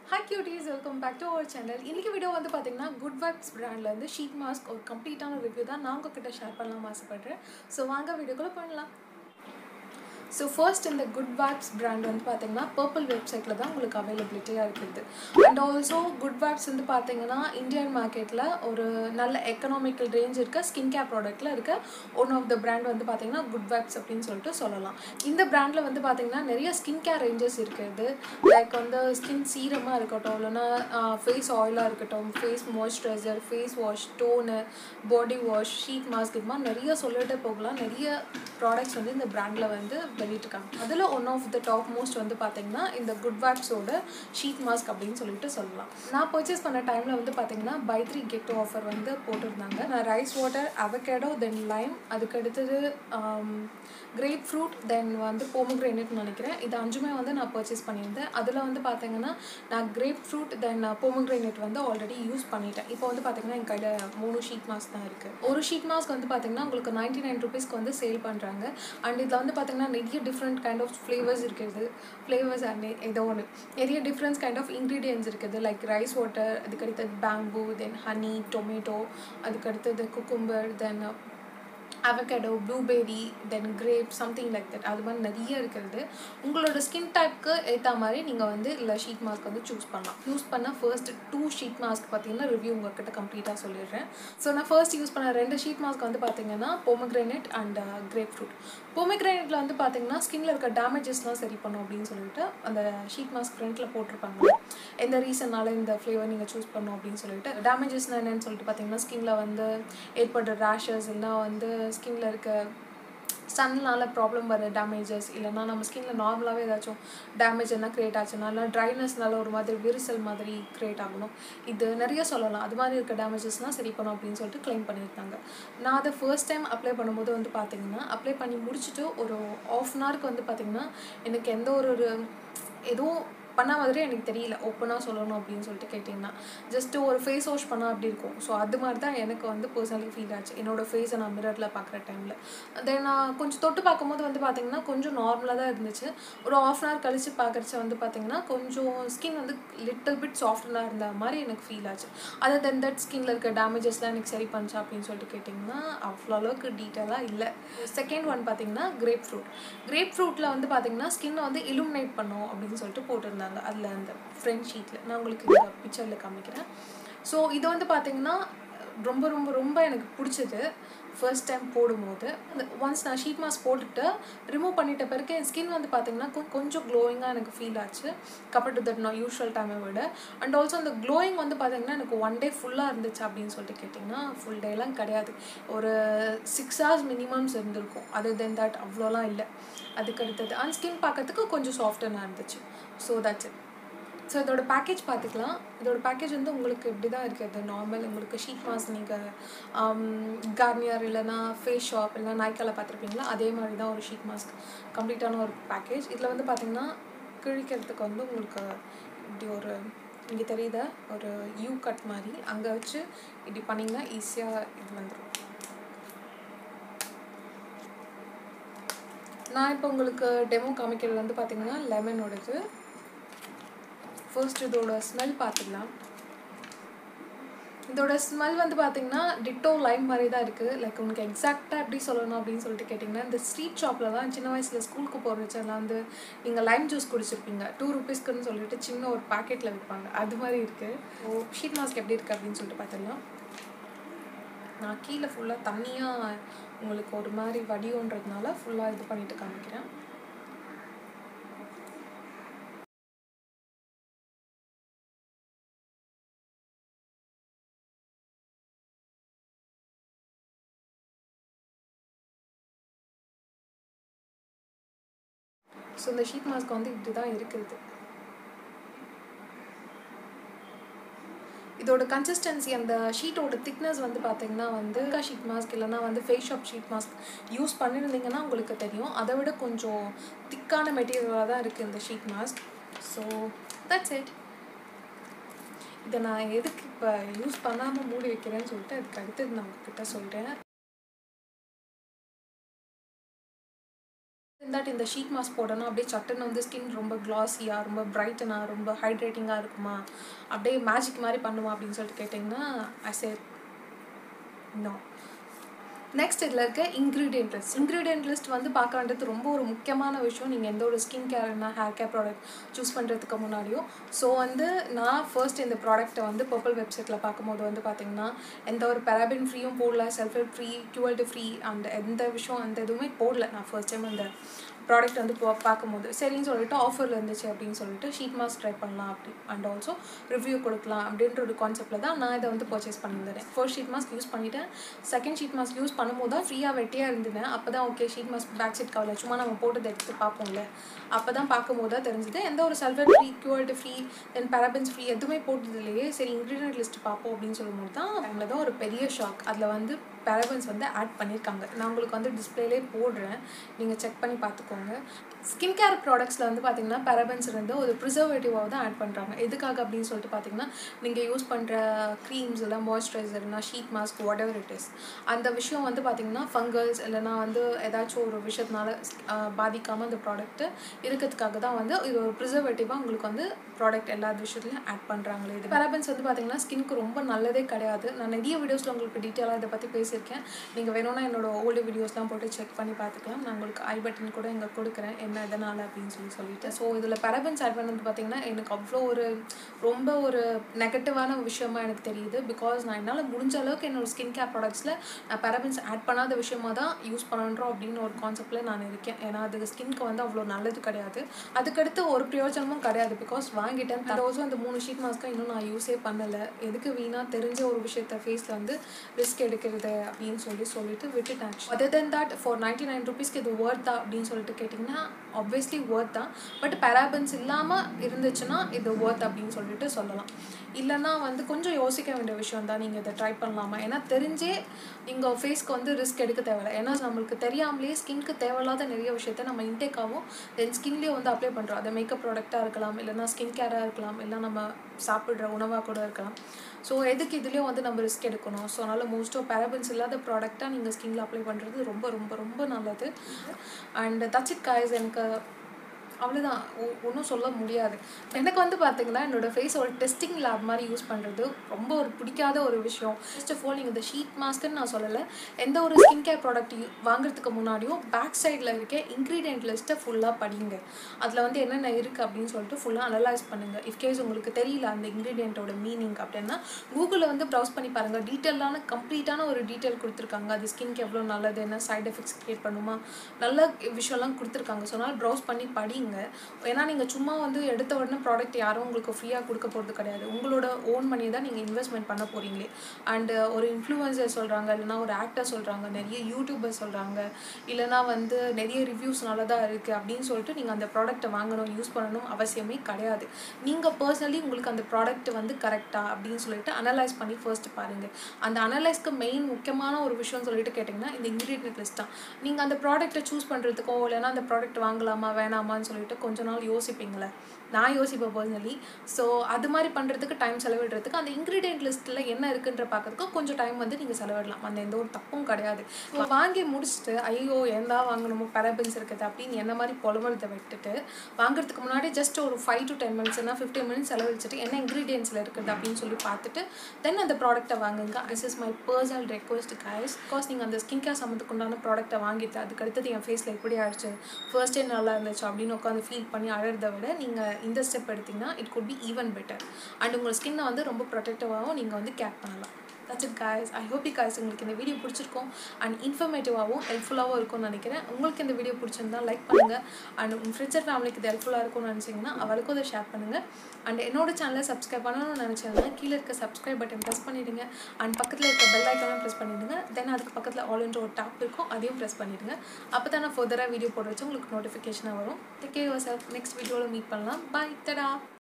hi cuties welcome back to our channel இன்னைக்கு video வந்து பார்த்தீங்கன்னா குட் வைப்ஸ் பிராண்டில் வந்து ஷீட் மாஸ்க் ஒரு கம்ப்ளீட்டான ரிவ்யூ தான் நான் உங்ககிட்ட ஷேர் பண்ணலாம் ஆசைப்பட்றேன் ஸோ வாங்க வீடியோக்குள்ளே பண்ணலாம் ஸோ ஃபர்ஸ்ட் இந்த குட் வைப்ஸ் பிராண்ட் வந்து பார்த்தீங்கன்னா பர்பிள் வெப்சைட்டில் தான் உங்களுக்கு அவைலபிலிட்டியாக இருக்குது அண்ட் ஆல்சோ குட் வைப்ஸ் வந்து பார்த்தீங்கன்னா இந்தியன் மார்க்கெட்டில் ஒரு நல்ல எக்கனாமிக்கல் ரேஞ்ச் இருக்க ஸ்கின் கேர் ப்ராடக்ட்டில் இருக்க ஒன் ஆஃப் த பிராண்ட் வந்து பார்த்தீங்கன்னா குட் வைப்ஸ் அப்படின்னு சொல்லிட்டு சொல்லலாம் இந்த பிராண்டில் வந்து பார்த்தீங்கன்னா நிறைய ஸ்கின் கேர் ரேஞ்சஸ் இருக்குது லைக் வந்து ஸ்கின் சீரமாக இருக்கட்டும் இல்லைன்னா ஃபேஸ் ஆயிலாக இருக்கட்டும் face moisturiser face wash toner body wash sheet mask இது மாதிரி நிறைய சொல்லிட்டு போகலாம் நிறைய ப்ராடக்ட்ஸ் வந்து இந்த பிராண்டில் வந்து வெளியிட்டிருக்காங்க அதில் one of the top most வந்து பார்த்தீங்கன்னா இந்த குட் வேப்ஸோட ஷீட் மாஸ்க் அப்படின்னு சொல்லிட்டு சொல்லலாம் நான் பர்ச்சேஸ் பண்ண டைமில் வந்து பார்த்தீங்கன்னா பை த்ரீ கெட் ஆஃபர் வந்து போட்டிருந்தாங்க நான் rice water avocado then lime அதுக்கு அடுத்தது கிரேப் ஃப்ரூட் தென் வந்து போமோக்ரேனட்னு நினைக்கிறேன் இது அஞ்சுமே வந்து நான் பர்ச்சேஸ் பண்ணியிருந்தேன் அதில் வந்து பார்த்தீங்கன்னா நான் கிரேப் ஃப்ரூட் தென் போமோக்ரேனட் வந்து ஆல்ரெடி யூஸ் பண்ணிட்டேன் இப்போ வந்து பார்த்தீங்கன்னா என் கையில் மூணு ஷீட் மாஸ்க் தான் இருக்குது ஒரு ஷீட் மாஸ்க் வந்து பார்த்தீங்கன்னா உங்களுக்கு நைன்டி நைன் ருபீஸ்க்கு வந்து சேல் பண்ணுறாங்க அண்ட் இதில் வந்து பார்த்தீங்கன்னா நிறைய டிஃப்ரெண்ட் கைண்ட் ஆஃப் ஃப்ளேவர்ஸ் இருக்குது ஃப்ளேவர்ஸ் அண்ட் ஏதோ ஒன்று நிறைய டிஃப்ரெண்ட்ஸ் கைண்ட் ஆஃப் இன்க்ரீடியன்ஸ் இருக்குது லைக் ரைஸ் வாட்டர் அதுக்கடுத்தது பேம்பூ தென் ஹனி டொமேட்டோ அதுக்கடுத்தது cucumber then avocado blueberry then grape something like that அது மாதிரி நிறைய இருக்கிறது உங்களோட ஸ்கின் டைப்க்கு ஏற்ற மாதிரி நீங்கள் வந்து இல்லை ஷீட் மாஸ்க் வந்து சூஸ் பண்ணலாம் யூஸ் பண்ண ஃபர்ஸ்ட் டூ ஷீட் மாஸ்க் பார்த்தீங்கன்னா ரிவ்யூ உங்ககிட்ட கம்ப்ளீட்டாக சொல்லிடுறேன் ஸோ நான் ஃபர்ஸ்ட் யூஸ் பண்ண ரெண்டு ஷீட் மாஸ்க் வந்து பார்த்தீங்கன்னா போமக்ரேனட் அண்ட் கிரேப் ஃப்ரூட் போமக்ரேனட்டில் வந்து பார்த்தீங்கன்னா ஸ்கின்ல இருக்க டேமேஜஸ்லாம் சரி பண்ணும் அப்படின்னு சொல்லிட்டு அந்த ஷீட் மாஸ்க் ஃப்ரண்ட்டில் போட்டிருப்பாங்க எந்த ரீசன்னால இந்த ஃப்ளேவர் நீங்கள் சூஸ் பண்ணும் அப்படின்னு சொல்லிட்டு டேமேஜஸ்னால் என்னன்னு சொல்லிட்டு பார்த்தீங்கன்னா ஸ்கின்ல வந்து ஏற்படுற ரேஷஸ் இல்லைனா வந்து ஸ்கின்ல இருக்க சன்னால் ப்ராப்ளம் வர டேமேஜஸ் இல்லைனா நம்ம ஸ்கின்ல நார்மலாகவே ஏதாச்சும் டேமேஜ் என்ன க்ரியேட் ஆச்சுன்னா இல்லை ட்ரைனஸ்னால ஒரு மாதிரி விரிசல் மாதிரி க்ரியேட் ஆகணும் இது நிறைய சொல்லலாம் அது மாதிரி இருக்க டேமேஜஸ்லாம் சரி பண்ணும் அப்படின்னு சொல்லிட்டு க்ளைம் பண்ணியிருந்தாங்க நான் அதை ஃபர்ஸ்ட் டைம் அப்ளை பண்ணும்போது வந்து பார்த்தீங்கன்னா அப்ளை பண்ணி முடிச்சுட்டு ஒரு ஆஃப் அன் ஹவருக்கு வந்து பார்த்தீங்கன்னா எனக்கு எந்த ஒரு ஒரு எதுவும் பண்ண மாதிரி எனக்கு தெரியல ஓப்பனாக சொல்லணும் அப்படின்னு சொல்லிட்டு கேட்டிங்கன்னா ஜஸ்ட்டு ஒரு ஃபேஸ் வாஷ் பண்ணால் அப்படி இருக்கும் ஸோ அது மாதிரி தான் எனக்கு வந்து பர்சனலி ஃபீல் ஆச்சு என்னோடய ஃபேஸை நான் மிரரில் பார்க்குற டைமில் தென் நான் கொஞ்சம் தொட்டு பார்க்கும்போது வந்து பார்த்திங்கன்னா கொஞ்சம் நார்மலாக தான் இருந்துச்சு ஒரு ஆஃப் அன் ஹவர் கழித்து பார்க்குறச்ச வந்து பார்த்திங்கன்னா கொஞ்சம் ஸ்கின் வந்து லிட்டில் பிட் சாஃப்டனாக இருந்த மாதிரி எனக்கு ஃபீல் ஆச்சு அதர் தென் தட் ஸ்கின்ல இருக்க டேமேஜஸ்லாம் எனக்கு சரி பண்ணுச்சா அப்படின்னு சொல்லிட்டு கேட்டிங்கன்னா அவ்வளோ அளவுக்கு டீட்டெயிலாக இல்லை செகண்ட் ஒன் பார்த்திங்கன்னா கிரேப் ஃப்ரூட் கிரேப் ஃப்ரூட்டில் வந்து பார்த்திங்கன்னா ஸ்கின்னை வந்து இலுமினேட் பண்ணும் அப்படின்னு சொல்லிட்டு போட்டிருந்தாங்க பண்ணியிருந்தாங்க அதில் அந்த ஃப்ரண்ட் ஷீட்டில் நான் உங்களுக்கு இந்த பிக்சரில் காமிக்கிறேன் ஸோ இது வந்து பார்த்திங்கன்னா ரொம்ப ரொம்ப ரொம்ப எனக்கு பிடிச்சது ஃபர்ஸ்ட் டைம் போடும்போது அந்த ஒன்ஸ் நான் ஷீட் மாஸ்க் போட்டுட்டு ரிமூவ் பண்ணிட்ட பிறகு என் ஸ்கின் வந்து பார்த்திங்கன்னா கொஞ்சம் க்ளோயிங்காக எனக்கு ஃபீல் ஆச்சு கம்பேர்ட் டு தட் நான் யூஷுவல் டைமை விட அண்ட் ஆல்சோ அந்த க்ளோயிங் வந்து பார்த்திங்கன்னா எனக்கு ஒன் டே ஃபுல்லாக இருந்துச்சு அப்படின்னு சொல்லிட்டு கேட்டிங்கன்னா ஃபுல் டேலாம் கிடையாது ஒரு சிக்ஸ் ஹவர்ஸ் மினிமம்ஸ் இருந்திருக்கும் அதர் தென் தட் அவ்வளோலாம் இல்லை அதுக்கு அடுத்தது அண்ட் ஸ்கின் பார்க்கறதுக்கு கொஞ்சம் சாஃப்டனாக இருந்துச்சு ஸோ தட்ஸ் இட் ஸோ இதோட பேக்கேஜ் பார்த்துக்கலாம் இதோட பேக்கேஜ் வந்து உங்களுக்கு இப்படி தான் இருக்குது நார்மல் உங்களுக்கு ஷீட் மாஸ்க் நீங்கள் கார்னியர் இல்லைனா ஃபேஸ் ஷாப் இல்லைனா நாய்க்கால பார்த்துருப்பீங்களா அதே மாதிரி தான் ஒரு ஷீட் மாஸ்க் கம்ப்ளீட்டான ஒரு பேக்கேஜ் இதில் வந்து பார்த்திங்கன்னா கிழிக்கிறதுக்கு வந்து உங்களுக்கு இப்படி ஒரு இங்கே தெரியுத ஒரு யூ கட் மாதிரி அங்கே வச்சு இப்படி பண்ணிங்கன்னா ஈஸியாக இது வந்துடும் நான் இப்போ உங்களுக்கு டெமோ காமிக்கிறது வந்து பார்த்திங்கன்னா லெமனோடது ஃபர்ஸ்ட் இதோட ஸ்மெல் பார்த்துக்கலாம் இதோட ஸ்மெல் வந்து பார்த்தீங்கன்னா டிட்டோ லைம் மாதிரி தான் இருக்குது லைக் உங்களுக்கு எக்ஸாக்டாக எப்படி சொல்லணும் அப்படின்னு சொல்லிட்டு கேட்டிங்கன்னா இந்த ஸ்ட்ரீட் ஷாப்பில் தான் சின்ன வயசில் ஸ்கூலுக்கு போகிறச்செல்லாம் வந்து நீங்கள் லைம் ஜூஸ் குடிச்சிருப்பீங்க டூ ருபீஸ்க்குன்னு சொல்லிட்டு சின்ன ஒரு பேக்கெட்டில் விற்பாங்க அது மாதிரி இருக்குது ஓ ஷீட் மாஸ்க் எப்படி இருக்குது அப்படின்னு சொல்லிட்டு பார்த்துடலாம் நான் கீழே ஃபுல்லாக தண்ணியாக உங்களுக்கு ஒரு மாதிரி வடியோன்றதுனால ஃபுல்லாக இது பண்ணிட்டு காமிக்கிறேன் ஸோ இந்த ஷீட் மாஸ்க் வந்து இப்படி தான் இருக்குது இதோட கன்சிஸ்டன்சி அந்த ஷீட்டோட திக்னஸ் வந்து பார்த்தீங்கன்னா வந்து ஷீட் மாஸ்க் இல்லைனா வந்து face shop sheet mask use பண்ணியிருந்தீங்கன்னா உங்களுக்கு தெரியும் அதை விட கொஞ்சம் திக்கான மெட்டீரியலாக தான் இருக்குது இந்த sheet mask so that's it இதை நான் எதுக்கு இப்போ யூஸ் பண்ணாமல் மூடி வைக்கிறேன்னு சொல்லிட்டு அதுக்கு அடுத்தது நான் உங்ககிட்ட சொல்கிறேன் தட் இந்த ஷீட் மாஸ்க் போட்டோன்னா அப்படியே சட்டுன்னு வந்து ஸ்கின் ரொம்ப க்ளாஸியாக ரொம்ப பிரைட்டனாக ரொம்ப ஹைட்ரேட்டிங்காக இருக்குமா அப்படியே மேஜிக் மாதிரி பண்ணுமா அப்படின்னு சொல்லிட்டு கேட்டிங்கன்னா ஐ சே நோ நெக்ஸ்ட் இதில் இருக்க இன்க்ரீடியன்ட் லிஸ்ட் இன்க்ரீடியன்ட் லிஸ்ட் வந்து பார்க்க வேண்டியது ரொம்ப ஒரு முக்கியமான விஷயம் நீங்கள் எந்த ஒரு ஸ்கின் கேர்னா ஹேர் கேர் ப்ராடக்ட் சூஸ் பண்ணுறதுக்கு முன்னாடியும் ஸோ வந்து நான் ஃபர்ஸ்ட் இந்த ப்ராடக்ட்டை வந்து பர்பிள் வெப்சைட்டில் பார்க்கும்போது வந்து பார்த்தீங்கன்னா எந்த ஒரு பெராபின் ஃப்ரீயும் போடல செல்ஃபேட் ஃப்ரீ கியூவல்டு ஃப்ரீ அண்ட் எந்த விஷயம் அந்த எதுவுமே போடல நான் ஃபர்ஸ்ட் டைம் அந்த ப்ராடக்ட் வந்து போ பார்க்கும்போது சரின்னு சொல்லிட்டு ஆஃபரில் இருந்துச்சு அப்படின்னு சொல்லிட்டு ஷீட் மாஸ்க் ட்ரை பண்ணலாம் அப்படி அண்ட் ஆல்சோ ரிவ்யூ கொடுக்கலாம் அப்படின்ற ஒரு கான்செப்ட்டில் தான் நான் இதை வந்து பர்ச்சேஸ் பண்ணியிருந்தேன் ஃபர்ஸ்ட் ஷீட் மாஸ்க் யூஸ் பண்ணிவிட்டேன் செகண்ட் ஷீட் மாஸ்க் யூஸ் பண்ணும்போது தான் ஃப்ரீயாக வெட்டியாக இருந்தேன் அப்போ தான் okay sheet mask back side கவலை சும்மா நம்ம போட்டதை எடுத்து பார்ப்போம்ல அப்போ தான் பார்க்கும்போது தான் தெரிஞ்சுது எந்த ஒரு சல்ஃபர் ஃப்ரீ கியூர்டு ஃப்ரீ தென் பேரபன்ஸ் ஃப்ரீ எதுவுமே போட்டதுலேயே சரி இன்க்ரீடியன்ட் லிஸ்ட் பார்ப்போம் அப்படின்னு சொல்லும்போது தான் அதில் தான் ஒரு பெரிய ஷாக் அதில் வந்து பேரபன்ஸ் வந்து ஆட் பண்ணியிருக்காங்க நான் உங்களுக்கு வந்து டிஸ்பிளேலே போடுறேன் நீங்கள் செக் பண்ணி பார்த்துக்கோங்க ஸ்கின் கேர் ப்ராடக்ட்ஸில் வந்து பார்த்தீங்கன்னா பேரபன்ஸ் இருந்து ஒரு ப்ரிசர்வேட்டிவாக தான் ஆட் பண்ணுறாங்க எதுக்காக அப்படின்னு சொல்லிட்டு பார்த்தீங்கன்னா நீங்கள் யூஸ் பண்ணுற க்ரீம்ஸ் இல்லை மாய்ஸ்சரைசர்னா sheet mask whatever it is அந்த விஷயம் வந்து பார்த்தீங்கன்னா ஃபங்கல்ஸ் இல்லைனா வந்து ஏதாச்சும் ஒரு விஷயத்தினால பாதிக்காமல் அந்த ப்ராடக்ட்டு இருக்கிறதுக்காக தான் வந்து இது ஒரு ப்ரிசர்வேட்டிவாக உங்களுக்கு வந்து ப்ராடக்ட் எல்லா விஷயத்துலையும் ஆட் பண்ணுறாங்களே இது பேரபன்ஸ் வந்து பார்த்தீங்கன்னா ஸ்கின்க்கு ரொம்ப நல்லதே கிடையாது நான் நிறைய வீடியோஸில் உங்களுக்கு டீட்டெயிலாக இதை பற்றி பேசியிருக்கேன் நீங்கள் வேணும்னா என்னோட ஓல்டு வீடியோஸ்லாம் போட்டு செக் பண்ணி பார்த்துக்கலாம் நான் உங்களுக்கு ஐ பட்டன் கூட இங்கே கொடுக்குறேன் என்ன எதனால் அப்படின்னு சொல்லி சொல்லிட்டு ஸோ இதில் பேரபன்ஸ் ஆட் பண்ணது பார்த்தீங்கன்னா எனக்கு அவ்வளோ ஒரு ரொம்ப ஒரு நெகட்டிவான விஷயமா எனக்கு தெரியுது பிகாஸ் நான் என்னால் முடிஞ்ச அளவுக்கு என்னோட ஸ்கின் கேர் ப்ராடக்ட்ஸில் நான் பேரபன்ஸ் ஆட் பண்ணாத விஷயமா தான் யூஸ் பண்ணுறோம் அப்படின்னு ஒரு கான்செப்டில் நான் இருக்கேன் ஏன்னா அது ஸ்கின்க்கு வந்து அவ்வளோ நல்லது கிடையாது அதுக்கடுத்து ஒரு பிரயோஜனமும் கிடையாது பிகாஸ் வாங்கிட்டேன் தரோஸும் அந்த மூணு ஷீட் மாஸ்க்காக இன்னும் நான் யூஸே பண்ணலை எதுக்கு வீணாக தெரிஞ்ச ஒரு விஷயத்த ஃபேஸில் வந்து ரிஸ்க் எடுக்கிறது அப்படின்னு சொல்லி சொல்லிட்டு விட்டுட்டேன் other then that for ninety nine ருபீஸ்க்கு இது ஒர்த்தா அப்படின்னு சொல்லிட்டு கேட்டிங்கன்னா ஆப்வியஸ்லி ஒர்த் தான் பட் பேராபன்ஸ் இல்லாமல் இருந்துச்சுன்னா இது ஒர்த் அப்படின்னு சொல்லிட்டு சொல்லலாம் இல்லைன்னா வந்து கொஞ்சம் யோசிக்க வேண்டிய விஷயம் தான் நீங்கள் இதை ட்ரை பண்ணலாமா ஏன்னா தெரிஞ்சே நீங்கள் ஃபேஸ்க்கு வந்து ரிஸ்க் எடுக்க தேவையில்லை ஏன்னா நம்மளுக்கு தெரியாமலே ஸ்கின்க்கு தேவையில்லாத நிறைய விஷயத்த நம்ம இன்டேக்காகவும் தென் ஸ்கின்லேயே வந்து அப்ளை பண்ணுறோம் அது மேக்கப் ப்ராடக்டாக இருக்கலாம் இல்லைனா ஸ்கின் கேராக இருக்கலாம் இல்லை நம்ம சாப்பிட்ற உணவாக கூட இருக்கலாம் ஸோ எதுக்கு இதுலேயும் வந்து நம்ம ரிஸ்க் எடுக்கணும் ஸோ அதனால் மோஸ்ட் ஆஃப் பேரபன்ஸ் இல்லாத ப்ராடக்டாக நீங்கள் ஸ்கின்ல அப்ளை பண்ணுறது ரொம்ப ரொம்ப ரொம்ப நல்லது அண்ட் தட்ஸ் இட் காய்ஸ் எனக்கு அவ்வளோதான் ஒன்றும் சொல்ல முடியாது எனக்கு வந்து பார்த்தீங்கன்னா என்னோடய ஃபேஸ் ஒரு டெஸ்டிங் லேப் மாதிரி யூஸ் பண்ணுறது ரொம்ப ஒரு பிடிக்காத ஒரு விஷயம் ஃபர்ஸ்ட் ஆஃப் ஆல் நீங்கள் இந்த ஷீட் மாஸ்க்குன்னு நான் சொல்லலை எந்த ஒரு ஸ்கின் கேர் ப்ராடக்ட் வாங்குறதுக்கு முன்னாடியும் பேக் சைடில் இருக்க இன்க்ரீடியன்ட் லிஸ்ட்டை ஃபுல்லாக படிங்க அதில் வந்து என்னென்ன இருக்குது அப்படின்னு சொல்லிட்டு ஃபுல்லாக அனலைஸ் பண்ணுங்கள் இஃப்கேஸ் உங்களுக்கு தெரியல அந்த இன்க்ரீடியண்ட்டோட மீனிங் அப்படின்னா கூகுளில் வந்து ப்ரௌஸ் பண்ணி பாருங்கள் டீட்டெயிலான கம்ப்ளீட்டான ஒரு டீட்டெயில் கொடுத்துருக்காங்க அது ஸ்கின்க்கு எவ்வளோ நல்லது என்ன சைட் எஃபெக்ட்ஸ் க்ரியேட் பண்ணுமா நல்ல விஷயம்லாம் கொடுத்துருக்காங்க ஸோ அதனால் ப்ரௌஸ் பண்ணி படிங்க ஏன்னா நீங்கள் சும்மா வந்து எடுத்த உடனே ப்ராடக்ட் யாரும் உங்களுக்கு ஃப்ரீயாக கொடுக்க போகிறது கிடையாது உங்களோட ஓன் மணி தான் நீங்கள் இன்வெஸ்ட்மெண்ட் பண்ண போகிறீங்களே அண்டு ஒரு இன்ஃப்ளூயன்சர் சொல்கிறாங்க இல்லைனா ஒரு ஆக்டர் சொல்கிறாங்க நிறைய யூடியூபர் சொல்கிறாங்க இல்லைனா வந்து நிறைய ரிவ்யூஸ் நல்லதாக இருக்குது அப்படின்னு சொல்லிட்டு நீங்கள் அந்த ப்ராடக்ட்டை வாங்கணும் யூஸ் பண்ணணும் அவசியமே கிடையாது நீங்கள் பர்சனலி உங்களுக்கு அந்த ப்ராடக்ட் வந்து கரெக்டாக அப்படின்னு சொல்லிட்டு அனலைஸ் பண்ணி ஃபர்ஸ்ட் பாருங்கள் அந்த அனலைஸ்க்கு மெயின் முக்கியமான ஒரு விஷயம் சொல்லிட்டு கேட்டிங்கன்னா இந்த இன்க்ரீடியன்ட் லிஸ்ட் தான் நீங்கள் அந்த ப்ராடக்ட்டை சூஸ் பண்ணுறதுக்கோ இல்லைனா அந்த ப்ராடக்ட் வாங்கலாமா வேணாமான்னு சொல்லிட்டு கொஞ்ச நாள் யோசிப்பீங்களே நான் யோசிப்பேன் பர்சனலி ஸோ அது மாதிரி பண்ணுறதுக்கு டைம் செலவிடுறதுக்கு அந்த இன்க்ரீடியன்ட் லிஸ்ட்டில் என்ன இருக்குன்ற பார்க்கறதுக்கு கொஞ்சம் டைம் வந்து நீங்கள் செலவிடலாம் அந்த எந்த ஒரு தப்பும் கிடையாது ஸோ வாங்கி முடிச்சுட்டு ஐயோ எந்தா வாங்கணுமோ பேரபன்ஸ் இருக்குது அப்படின்னு என்ன மாதிரி புலவரத்தை விட்டுட்டு வாங்குறதுக்கு முன்னாடி ஜஸ்ட் ஒரு ஃபைவ் டு டென் மினிட்ஸ்னா ஃபிஃப்டீன் மினிட்ஸ் செலவழிச்சிட்டு என்ன இன்க்ரீடியன்ஸில் இருக்குது அப்படின்னு சொல்லி பார்த்துட்டு தென் அந்த ப்ராடக்ட்டை வாங்குங்க this is my personal request guys because நீங்கள் அந்த ஸ்கின் கேர் சம்மந்தத்துக்கு உண்டான ப்ராடக்ட்டை வாங்கிட்டு அதுக்கு அடுத்தது என் ஃபேஸில் எப்படி ஆயிடுச்சு ஃபர்ஸ்ட் டே நல்லா இருந்துச்சு அப்படின்னு உட்காந்து ஃபீல் பண்ணி அழறதை விட நீங்கள் இந்த ஸ்டெப் எடுத்திங்கன்னா it could be even better and உங்கள் ஸ்கின்னை வந்து ரொம்ப ப்ரொடெக்டிவாகவும் நீங்கள் வந்து கேர் பண்ணலாம் that's it guys I hope guys உங்களுக்கு இந்த வீடியோ பிடிச்சிருக்கும் அண்ட் இன்ஃபர்மேட்டிவாகவும் ஹெல்ப்ஃபுல்லாகவும் இருக்கும்னு நினைக்கிறேன் உங்களுக்கு இந்த வீடியோ பிடிச்சிருந்தா லைக் பண்ணுங்கள் அண்ட் உங்கள் ஃப்ரெண்ட்ஸ் ஃபேமிலிக்கு இது ஹெல்ப்ஃபுல்லாக இருக்கும்னு நினச்சிங்கன்னா அவளுக்கும் அதை ஷேர் பண்ணுங்கள் அண்ட் என்னோட சேனலை சப்ஸ்கிரைப் பண்ணணும்னு நினச்சிங்கன்னா கீழே இருக்க சப்ஸ்கிரைப் பட்டன் ப்ரெஸ் பண்ணிவிடுங்க அண்ட் பக்கத்தில் இருக்க பெல் ஐக்கானும் ப்ரெஸ் பண்ணிவிடுங்க தென் அதுக்கு பக்கத்தில் ஆல்ன்ற ஒரு டாப் இருக்கும் அதையும் ப்ரெஸ் பண்ணிவிடுங்க அப்போ தான் நான் ஃபர்தராக வீடியோ போட வச்சு உங்களுக்கு நோட்டிஃபிகேஷனாக வரும் take care yourself next வீடியோவில் மீட் பண்ணலாம் பாய் தடா